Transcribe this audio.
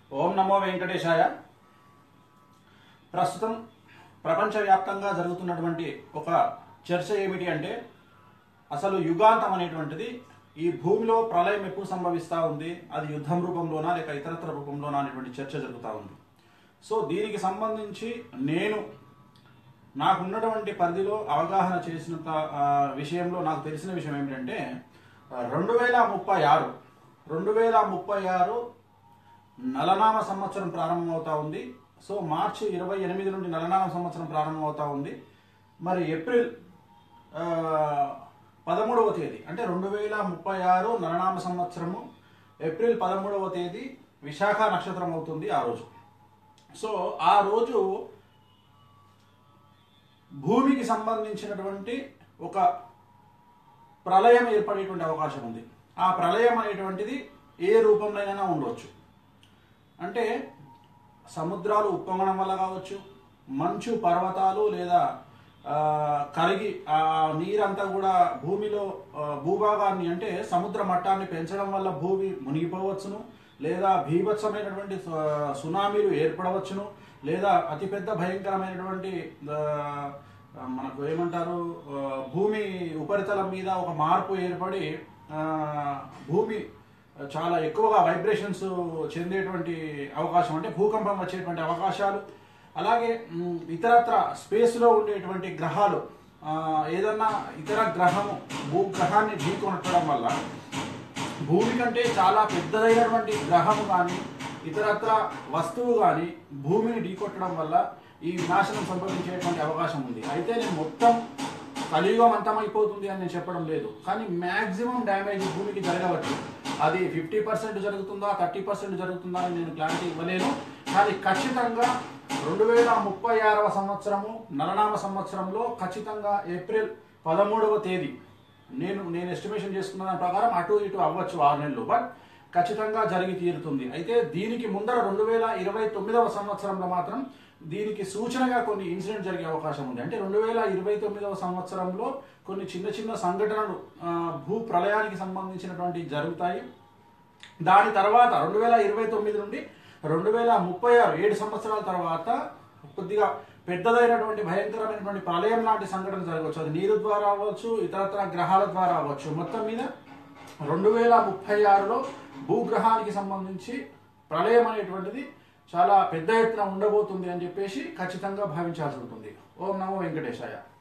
ఓం నమో వెంకటేశాయ ప్రస్తుతం ప్రపంచవ్యాప్తంగా జరుగుతున్నటువంటి ఒక చర్చ ఏమిటి అంటే అసలు యుగాంతం అనేటువంటిది ఈ భూమిలో ప్రళయం ఎప్పుడు సంభవిస్తూ ఉంది అది యుద్ధం రూపంలోనా లేక ఇతరత్ర రూపంలోనా అనేటువంటి చర్చ జరుగుతూ ఉంది సో దీనికి సంబంధించి నేను నాకున్నటువంటి పరిధిలో అవగాహన చేసినంత ఆ, విషయంలో నాకు తెలిసిన విషయం ఏమిటంటే రెండు వేల ముప్పై ఆరు రెండు వేల ముప్పై ఆరు నలనామ సంవత్సరం ప్రారంభమవుతా ఉంది సో మార్చి ఇరవై ఎనిమిది నుండి నలనామ సంవత్సరం ప్రారంభమవుతా ఉంది మరి ఏప్రిల్ ఆ, పదమూడవ తేదీ అంటే రెండు వేల ముప్పై ఆరు నలనామ సంవత్సరము ఏప్రిల్ పదమూడవ తేదీ విశాఖ నక్షత్రం అవుతుంది ఆ రోజు సో ఆ రోజు భూమికి సంబంధించినటువంటి ఒక ప్రళయం ఏర్పడేటువంటి అవకాశం ఉంది ఆ ప్రళయం అనేటువంటిది ఏ రూపంలోనైనా ఉండవచ్చు అంటే సముద్రాలు ఉప్పొంగడం వల్ల కావచ్చు మంచు పర్వతాలు లేదా ఆ, కరిగి ఆ నీరంతా కూడా భూమిలో ఆ, భూభాగాన్ని అంటే సముద్ర మట్టాన్ని పెంచడం వల్ల భూమి మునిగిపోవచ్చును లేదా భీభత్సమైనటువంటి సు- సునామీలు ఏర్పడవచ్చును లేదా అతిపెద్ద భయంకరమైనటువంటి ఆ, మనకు ఏమంటారు ఆ, భూమి ఉపరితలం మీద ఒక మార్పు ఏర్పడి ఆ, భూమి చాలా ఎక్కువగా వైబ్రేషన్స్ చెందేటువంటి అవకాశం అంటే భూకంపం వచ్చేటువంటి అవకాశాలు అలాగే మ్, ఇతరత్ర స్పేస్లో ఉండేటువంటి గ్రహాలు ఆ, ఏదన్నా ఇతర గ్రహము భూగ్రహాన్ని ఢీకొనట్టడం వల్ల భూమి కంటే చాలా పెద్దదైనటువంటి గ్రహము కానీ ఇతరత్ర వస్తువు కానీ భూమిని ఢీకొట్టడం వల్ల ఈ వినాశనం సంభవించేటువంటి అవకాశం ఉంది అయితే నేను మొత్తం కలియుగం అంతమైపోతుంది అని నేను చెప్పడం లేదు కానీ మ్యాక్సిమం డ్యామేజ్ భూమికి జరగవచ్చు అది ఫిఫ్టీ పర్సెంట్ జరుగుతుందా థర్టీ పర్సెంట్ జరుగుతుందా అని నేను క్లారిటీ ఇవ్వలేను కానీ ఖచ్చితంగా రెండు వేల ముప్పై ఆరవ సంవత్సరము నలనామ సంవత్సరంలో ఖచ్చితంగా ఏప్రిల్ పదమూడవ తేదీ నేను నేను ఎస్టిమేషన్ చేసుకున్న దాని ప్రకారం అటు ఇటు అవ్వచ్చు ఆరు నెలలు బట్ ఖచ్చితంగా జరిగి తీరుతుంది అయితే దీనికి ముందర రెండు వేల ఇరవై తొమ్మిదవ సంవత్సరంలో మాత్రం దీనికి సూచనగా కొన్ని ఇన్సిడెంట్ జరిగే అవకాశం ఉంది అంటే రెండు వేల ఇరవై తొమ్మిదవ సంవత్సరంలో కొన్ని చిన్న చిన్న సంఘటనలు ఆ, భూ ప్రళయానికి సంబంధించినటువంటి జరుగుతాయి దాని తర్వాత రెండు వేల ఇరవై తొమ్మిది నుండి రెండు వేల ముప్పై ఆరు ఏడు సంవత్సరాల తర్వాత కొద్దిగా పెద్దదైనటువంటి భయంకరమైనటువంటి ప్రళయం లాంటి సంఘటన జరగవచ్చు అది నీరు ద్వారా అవ్వచ్చు ఇతరత్ర గ్రహాల ద్వారా అవ్వచ్చు మొత్తం మీద రెండు వేల ముప్పై ఆరులో భూగ్రహానికి సంబంధించి ప్రళయం అనేటువంటిది చాలా పెద్ద ఎత్తున ఉండబోతుంది అని చెప్పేసి ఖచ్చితంగా భావించాల్సి ఉంటుంది ఓం నమో వెంకటేశాయ